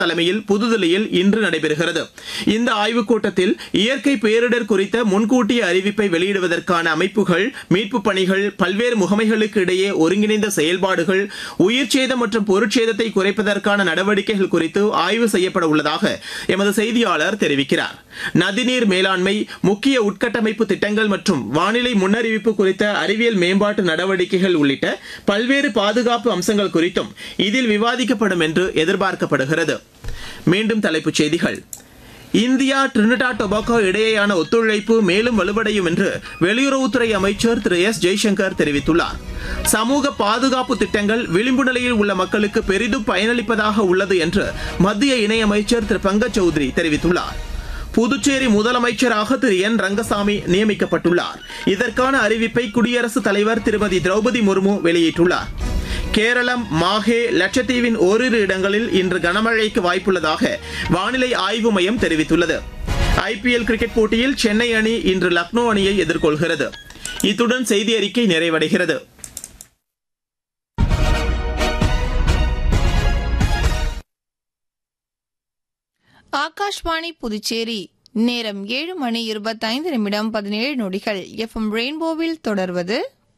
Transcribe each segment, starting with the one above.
தலைமையில் புதுதில்லியில் இன்று நடைபெறுகிறது இந்த ஆய்வுக் கூட்டத்தில் இயற்கை பேரிடர் குறித்த முன்கூட்டிய அறிவிப்பை வெளியிடுவதற்கான அமைப்புகள் மீட்புப் பணிகள் பல்வேறு முகமைகளுக்கு இடையே ஒருங்கிணைந்த செயல்பாடுகள் உயிர்ச்சேதம் மற்றும் பொருட்சேதத்தை குறைப்பதற்கான நடவடிக்கைகள் குறித்து ஆய்வு செய்யப்பட உள்ளதாக எமது செய்தியாளர் தெரிவிக்கிறார் நதிநீர் மேலாண்மை முக்கிய உட்கட்டமைப்பு திட்டங்கள் மற்றும் வானிலை முன்னறிவிப்பு குறித்த அறிவியல் மேம்பாட்டு நடவடிக்கைகள் உள்ளிட்ட பல்வேறு பாதுகாப்பு அம்சங்கள் குறித்தும் இதில் விவாதிக்கப்படும் என்று எதிர்பார்க்கப்படுகிறது மீண்டும் தலைப்புச் செய்திகள் இந்தியா டிரினிடா டொபாக்கோ இடையேயான ஒத்துழைப்பு மேலும் வலுவடையும் என்று வெளியுறவுத்துறை அமைச்சர் திரு எஸ் ஜெய்சங்கர் தெரிவித்துள்ளார் சமூக பாதுகாப்பு திட்டங்கள் விளிம்பு நிலையில் உள்ள மக்களுக்கு பெரிதும் பயனளிப்பதாக உள்ளது என்று மத்திய இணையமைச்சர் திரு பங்கஜ் சௌத்ரி தெரிவித்துள்ளார் புதுச்சேரி முதலமைச்சராக திரு என் ரங்கசாமி நியமிக்கப்பட்டுள்ளார் இதற்கான அறிவிப்பை குடியரசுத் தலைவர் திருமதி திரௌபதி முர்மு வெளியிட்டுள்ளார் கேரளம் மாஹே லட்சத்தீவின் ஓரிரு இடங்களில் இன்று கனமழைக்கு வாய்ப்புள்ளதாக வானிலை ஆய்வு மையம் தெரிவித்துள்ளது ஐபிஎல் கிரிக்கெட் போட்டியில் சென்னை அணி இன்று லக்னோ அணியை எதிர்கொள்கிறது இத்துடன் செய்தி அறிக்கை நிறைவடைகிறது ஆகாஷ்வாணி புதுச்சேரி நேரம் ஏழு மணி இருபத்தைந்து நிமிடம் பதினேழு நொடிகள் எஃப்எம் ரெயின்போவில் தொடர்வது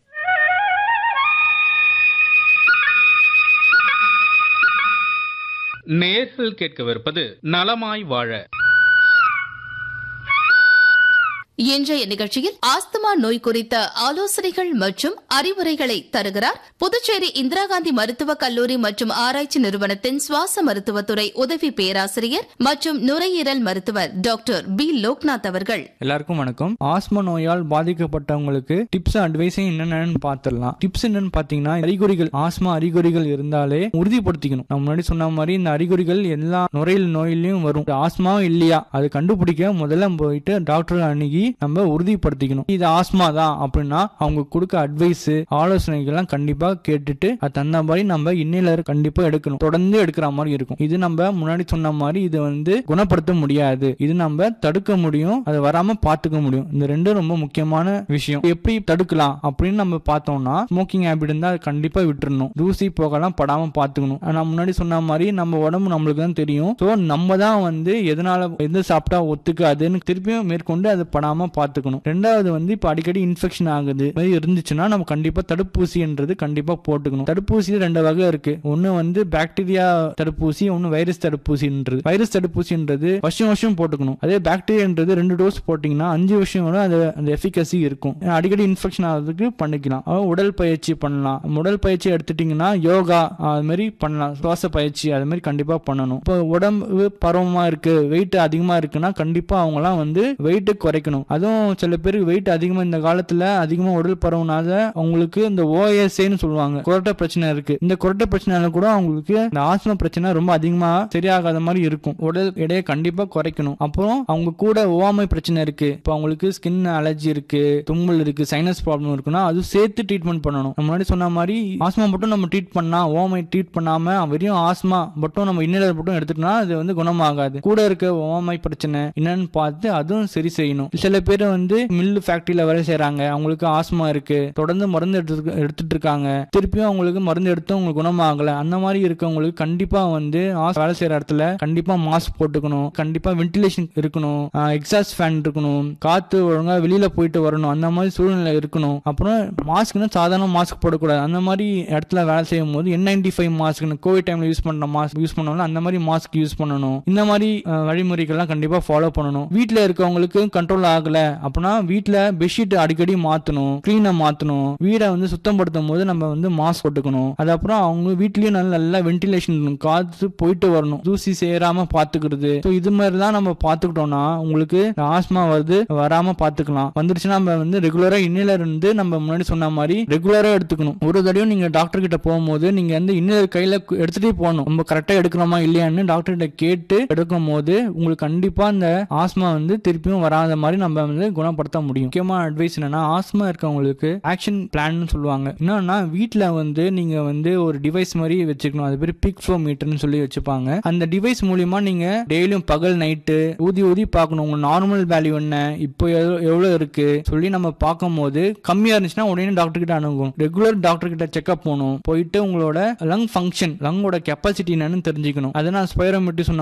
நேர்கள் கேட்கவிருப்பது நலமாய் வாழ இன்றைய நிகழ்ச்சியில் ஆஸ்துமா நோய் குறித்த ஆலோசனைகள் மற்றும் அறிவுரைகளை தருகிறார் புதுச்சேரி இந்திரா காந்தி மருத்துவக் கல்லூரி மற்றும் ஆராய்ச்சி நிறுவனத்தின் சுவாச மருத்துவத்துறை உதவி பேராசிரியர் மற்றும் நுரையீரல் மருத்துவர் டாக்டர் பி லோக்நாத் அவர்கள் எல்லாருக்கும் வணக்கம் ஆஸ்மா நோயால் பாதிக்கப்பட்டவங்களுக்கு டிப்ஸ் அட்வைஸும் என்னென்னு பார்த்துடலாம் டிப்ஸ் என்னன்னு பார்த்தீங்கன்னா அறிகுறிகள் ஆஸ்மா அறிகுறிகள் இருந்தாலே உறுதிப்படுத்திக்கணும் நம்ம முன்னாடி சொன்ன மாதிரி இந்த அறிகுறிகள் எல்லா நுரையீரல் நோயிலையும் வரும் ஆஸ்மா இல்லையா அது கண்டுபிடிக்க முதல்ல போயிட்டு டாக்டர் அணுகி நம்ம உறுதிப்படுத்திக்கணும் இது ஆஸ்மா தான் அப்படின்னா அவங்க கொடுக்க அட்வைஸ் ஆலோசனைகள்லாம் கண்டிப்பா கேட்டுட்டு அது தகுந்த மாதிரி நம்ம இன்னிலர் கண்டிப்பா எடுக்கணும் தொடர்ந்து எடுக்கிற மாதிரி இருக்கும் இது நம்ம முன்னாடி சொன்ன மாதிரி இது வந்து குணப்படுத்த முடியாது இது நம்ம தடுக்க முடியும் அது வராம பாத்துக்க முடியும் இந்த ரெண்டும் ரொம்ப முக்கியமான விஷயம் எப்படி தடுக்கலாம் அப்படின்னு நம்ம பார்த்தோம்னா ஸ்மோக்கிங் ஹேபிட் இருந்தா அது கண்டிப்பா விட்டுறணும் தூசி போகலாம் படாம பாத்துக்கணும் நான் முன்னாடி சொன்ன மாதிரி நம்ம உடம்பு நம்மளுக்கு தான் தெரியும் ஸோ நம்ம தான் வந்து எதனால எது சாப்பிட்டா ஒத்துக்காதுன்னு திருப்பியும் மேற்கொண்டு அதை படாம பாத்துக்கணும் ரெண்டாவது வந்து இப்ப அடிக்கடி இன்ஃபெக்ஷன் ஆகுது இது மாதிரி இருந்துச்சுன்னா நம்ம கண்டிப்பா தடுப்பூசின்றது கண்டிப்பா போட்டுக்கணும் தடுப்பூசி ரெண்டு வகை இருக்கு ஒன்னு வந்து பாக்டீரியா தடுப்பூசி ஒன்னு வைரஸ் தடுப்பூசின்றது வைரஸ் தடுப்பூசின்றது வருஷம் வருஷம் போட்டுக்கணும் அதே பாக்டீரியான்றது ரெண்டு டோஸ் போட்டீங்கன்னா அஞ்சு வருஷம் வரை அது அந்த எஃபிகசி இருக்கும் அடிக்கடி இன்ஃபெக்ஷன் ஆகிறதுக்கு பண்ணிக்கலாம் அதாவது உடல் பயிற்சி பண்ணலாம் உடல் பயிற்சி எடுத்துட்டீங்கன்னா யோகா அது மாதிரி பண்ணலாம் சுவாச பயிற்சி அது மாதிரி கண்டிப்பா பண்ணணும் இப்போ உடம்பு பருவமா இருக்கு வெயிட் அதிகமா இருக்குன்னா கண்டிப்பா அவங்கலாம் வந்து வெயிட் குறைக்கணும் அதுவும் சில பேருக்கு வெயிட் அதிகமா இந்த காலத்துல அதிகமா உடல் பருவனால அவங்களுக்கு இந்த ஓஎஸ்ஏன்னு சொல்லுவாங்க குரட்டை பிரச்சனை இருக்கு இந்த குரட்டை பிரச்சனையால கூட அவங்களுக்கு இந்த ஆஸ்மா பிரச்சனை ரொம்ப அதிகமா சரியாகாத மாதிரி இருக்கும் உடல் எடையை கண்டிப்பா குறைக்கணும் அப்புறம் அவங்க கூட ஓவாமை பிரச்சனை இருக்கு இப்போ அவங்களுக்கு ஸ்கின் அலர்ஜி இருக்கு தும்மல் இருக்கு சைனஸ் ப்ராப்ளம் இருக்குன்னா அது சேர்த்து ட்ரீட்மெண்ட் பண்ணணும் நம்ம முன்னாடி சொன்ன மாதிரி ஆஸ்மா மட்டும் நம்ம ட்ரீட் பண்ணா ஓமை ட்ரீட் பண்ணாம வெறும் ஆஸ்மா மட்டும் நம்ம இன்னலர் மட்டும் எடுத்துட்டோம்னா அது வந்து குணமாகாது கூட இருக்க ஓமை பிரச்சனை என்னன்னு பார்த்து அதுவும் சரி செய்யணும் சில பேர் வந்து மில்லு ஃபேக்டரியில வேலை செய்யறாங்க அவங்களுக்கு ஆஸ்மா இருக்கு தொடர்ந்து மருந்து எடுத்து எடுத்துட்டு இருக்காங்க திருப்பியும் அவங்களுக்கு மருந்து எடுத்தும் உங்களுக்கு குணமாகல அந்த மாதிரி இருக்கவங்களுக்கு கண்டிப்பா வந்து ஆஸ் வேலை செய்யற இடத்துல கண்டிப்பா மாஸ்க் போட்டுக்கணும் கண்டிப்பா வென்டிலேஷன் இருக்கணும் எக்ஸாஸ்ட் ஃபேன் இருக்கணும் காத்து ஒழுங்கா வெளியில போயிட்டு வரணும் அந்த மாதிரி சூழ்நிலை இருக்கணும் அப்புறம் மாஸ்க்னா சாதாரண மாஸ்க் போடக்கூடாது அந்த மாதிரி இடத்துல வேலை செய்யும் போது என் நைன்டி ஃபைவ் மாஸ்க் கோவிட் டைம்ல யூஸ் பண்ற மாஸ்க் யூஸ் பண்ணாலும் அந்த மாதிரி மாஸ்க் யூஸ் பண்ணணும் இந்த மாதிரி அஹ், வழிமுறைகள்லாம் கண்டிப்பா ஃபாலோ பண்ணணும் வீட்ல இருக்கவங்களுக்கு கண்ட்ரோல் ஆகல அப்படின்னா வீட்ல பெட்ஷீட் அடிக்கடி மாத்தணும் கிளீனா மாத்தணும் வீடை வந்து சுத்தப்படுத்தும் போது நம்ம வந்து மாஸ்க் போட்டுக்கணும் அது அப்புறம் அவங்க வீட்லயும் நல்ல நல்லா வென்டிலேஷன் காத்து போயிட்டு வரணும் தூசி சேராம பாத்துக்கிறது ஸோ இது மாதிரி தான் நம்ம பாத்துக்கிட்டோம்னா உங்களுக்கு ஆஸ்மா வருது வராம பாத்துக்கலாம் வந்துருச்சுன்னா நம்ம வந்து ரெகுலரா இன்னிலர் இருந்து நம்ம முன்னாடி சொன்ன மாதிரி ரெகுலரா எடுத்துக்கணும் ஒரு தடவையும் நீங்க டாக்டர் கிட்ட போகும்போது நீங்க வந்து இன்னிலர் கையில கு- எடுத்துட்டே போகணும் நம்ம கரெக்டா எடுக்கிறோமா இல்லையான்னு டாக்டர் கிட்ட கேட்டு எடுக்கும் போது உங்களுக்கு கண்டிப்பா இந்த ஆஸ்மா வந்து திருப்பியும் வராத மாதிரி நம்ம நம்ம வந்து குணப்படுத்த முடியும் முக்கியமான அட்வைஸ் என்னன்னா ஆஸ்மா இருக்கவங்களுக்கு ஆக்ஷன் பிளான் சொல்லுவாங்க என்னன்னா வீட்டில் வந்து நீங்க வந்து ஒரு டிவைஸ் மாதிரி வச்சுக்கணும் அது பேர் பிக் ஃப்ளோ மீட்டர்னு சொல்லி வச்சுப்பாங்க அந்த டிவைஸ் மூலியமா நீங்க டெய்லியும் பகல் நைட்டு ஊதி ஊதி பார்க்கணும் உங்க நார்மல் வேல்யூ என்ன இப்போ எவ்வளோ- எவ்வளவு இருக்கு சொல்லி நம்ம பார்க்கும்போது கம்மியா இருந்துச்சுன்னா உடனே டாக்டர் கிட்ட அணுகும் ரெகுலர் டாக்டர் கிட்ட செக்அப் போகணும் போயிட்டு உங்களோட லங் ஃபங்க்ஷன் லங்கோட கெப்பாசிட்டி என்னன்னு தெரிஞ்சுக்கணும் அதை நான் ஸ்பைரோமெட்ரி சொன்ன